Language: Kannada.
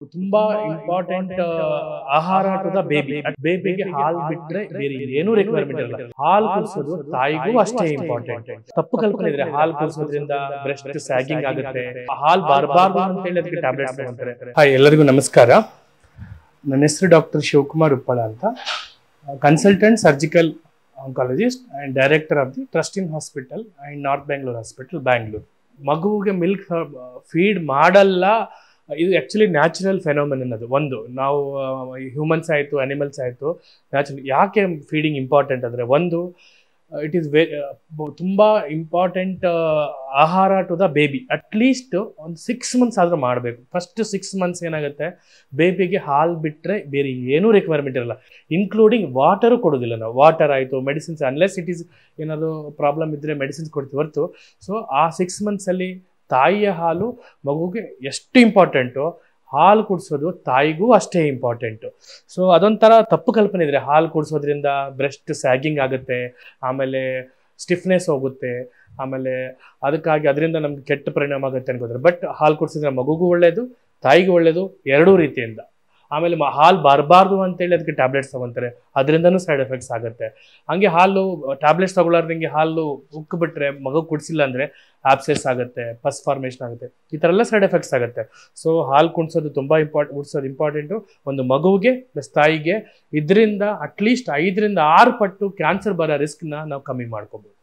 ತುಂಬಾ ಇಂಪಾರ್ಟೆಂಟ್ ಆಹಾರ ಟು ದ ಬೇಬಿ ಬೇಬಿಗೆ ಹಾಲು ಬಿಟ್ರೆ ಬೇರೆ ಏನೂ ರಿಕ್ವೈರ್ಮೆಂಟ್ ಇಲ್ಲ ಹಾಲು ಕುಡಿಸೋದು ತಾಯಿಗೂ ಅಷ್ಟೇ ಇಂಪಾರ್ಟೆಂಟ್ ತಪ್ಪು ಕಲ್ಪನೆ ಇದ್ರೆ ಹಾಲು ಕುಡಿಸೋದ್ರಿಂದ ಬ್ರೆಸ್ಟ್ ಸ್ಯಾಗಿಂಗ್ ಆಗುತ್ತೆ ಹಾಲು ಬರಬಾರ್ದು ಅಂತ ಹೇಳಿ ಅದಕ್ಕೆ ಟ್ಯಾಬ್ಲೆಟ್ಸ್ ತಗೊಂತಾರೆ ಹಾಯ್ ಎಲ್ಲರಿಗೂ ನಮಸ್ಕಾರ ನನ್ನ ಹೆಸರು ಡಾಕ್ಟರ್ ಶಿವಕುಮಾರ್ ಉಪ್ಪಳ ಅಂತ consultant surgical oncologist and director of the ಟ್ರಸ್ಟಿನ್ hospital and north Bangalore hospital Bangalore ಮಗುವಿಗೆ ಮಿಲ್ಕ್ ಫೀಡ್ ಮಾಡಲ್ಲ ಇದು ಆ್ಯಕ್ಚುಲಿ ನ್ಯಾಚುರಲ್ ಫೆನೋಮಿನನ್ ಅದು ಒಂದು ನಾವು ಹ್ಯೂಮನ್ಸ್ ಆಯಿತು ಅನಿಮಲ್ಸ್ ಆಯಿತು ನ್ಯಾಚುರಲ್ ಯಾಕೆ ಫೀಡಿಂಗ್ ಇಂಪಾರ್ಟೆಂಟ್ ಅಂದರೆ ಒಂದು ಇಟ್ ಈಸ್ ವೆ ತುಂಬ ಇಂಪಾರ್ಟೆಂಟ್ ಆಹಾರ ಟು ದ ಬೇಬಿ ಅಟ್ಲೀಸ್ಟ್ ಒಂದು ಸಿಕ್ಸ್ ಮಂತ್ಸ್ ಆದರೂ ಮಾಡಬೇಕು ಫಸ್ಟ್ ಸಿಕ್ಸ್ ಮಂತ್ಸ್ ಏನಾಗುತ್ತೆ ಬೇಬಿಗೆ ಹಾಲು ಬಿಟ್ಟರೆ ಬೇರೆ ಏನೂ ರಿಕ್ವೈರ್ಮೆಂಟ್ ಇರಲ್ಲ ಇನ್ಕ್ಲೂಡಿಂಗ್ ವಾಟರು ಕೊಡೋದಿಲ್ಲ ನಾವು ವಾಟರ್ ಆಯಿತು ಮೆಡಿಸಿನ್ಸ್ ಅನ್ಲೆಸ್ ಇಟ್ ಈಸ್ ಏನಾದರೂ ಪ್ರಾಬ್ಲಮ್ ಇದ್ದರೆ ಮೆಡಿಸಿನ್ಸ್ ಕೊಡ್ತೀವಿ ಹೊರತು ಸೊ ಆ ಸಿಕ್ಸ್ ಮಂತ್ಸಲ್ಲಿ ತಾಯಿಯ ಹಾಲು ಮಗುಗೆ ಎಷ್ಟು ಇಂಪಾರ್ಟೆಂಟು ಹಾಲು ಕುಡಿಸೋದು ತಾಯಿಗೂ ಅಷ್ಟೇ ಇಂಪಾರ್ಟೆಂಟು ಸೊ ಅದೊಂಥರ ತಪ್ಪು ಕಲ್ಪನೆ ಇದ್ರೆ ಹಾಲು ಕುಡಿಸೋದ್ರಿಂದ ಬ್ರೆಸ್ಟ್ ಸ್ಯಾಗಿಂಗ್ ಆಗುತ್ತೆ ಆಮೇಲೆ ಸ್ಟಿಫ್ನೆಸ್ ಹೋಗುತ್ತೆ ಆಮೇಲೆ ಅದಕ್ಕಾಗಿ ಅದರಿಂದ ನಮ್ಗೆ ಕೆಟ್ಟ ಪರಿಣಾಮ ಆಗುತ್ತೆ ಅನ್ಕೋತಾರೆ ಬಟ್ ಹಾಲು ಕುಡಿಸಿದ್ರೆ ಮಗುಗೂ ಒಳ್ಳೆಯದು ತಾಯಿಗೂ ಒಳ್ಳೆಯದು ಎರಡೂ ರೀತಿಯಿಂದ ಆಮೇಲೆ ಮ ಹಾಲು ಬರಬಾರ್ದು ಅಂತೇಳಿ ಅದಕ್ಕೆ ಟ್ಯಾಬ್ಲೆಟ್ಸ್ ತಗೊತಾರೆ ಅದರಿಂದನೂ ಸೈಡ್ ಎಫೆಕ್ಟ್ಸ್ ಆಗುತ್ತೆ ಹಂಗೆ ಹಾಲು ಟ್ಯಾಬ್ಲೆಟ್ಸ್ ತಗೊಳ್ಳಾರ್ದಂಗೆ ಹಾಲು ಉಕ್ಕಿಬಿಟ್ರೆ ಮಗು ಕುಡಿಸಿಲ್ಲ ಅಂದರೆ ಆಬ್ಸೆಸ್ ಆಗುತ್ತೆ ಪಸ್ ಫಾರ್ಮೇಷನ್ ಆಗುತ್ತೆ ಈ ಥರ ಎಲ್ಲ ಸೈಡ್ ಎಫೆಕ್ಟ್ಸ್ ಆಗುತ್ತೆ ಸೊ ಹಾಲು ಕುಣಿಸೋದು ತುಂಬ ಇಂಪಾರ್ಟ್ ಉಡ್ಸೋದು ಇಂಪಾರ್ಟೆಂಟು ಒಂದು ಮಗುವಿಗೆ ಪ್ಲಸ್ ತಾಯಿಗೆ ಇದರಿಂದ ಅಟ್ಲೀಸ್ಟ್ ಐದರಿಂದ ಆರು ಪಟ್ಟು ಕ್ಯಾನ್ಸರ್ ಬರೋ ರಿಸ್ಕ್ನ ನಾವು ಕಮ್ಮಿ ಮಾಡ್ಕೋಬೋದು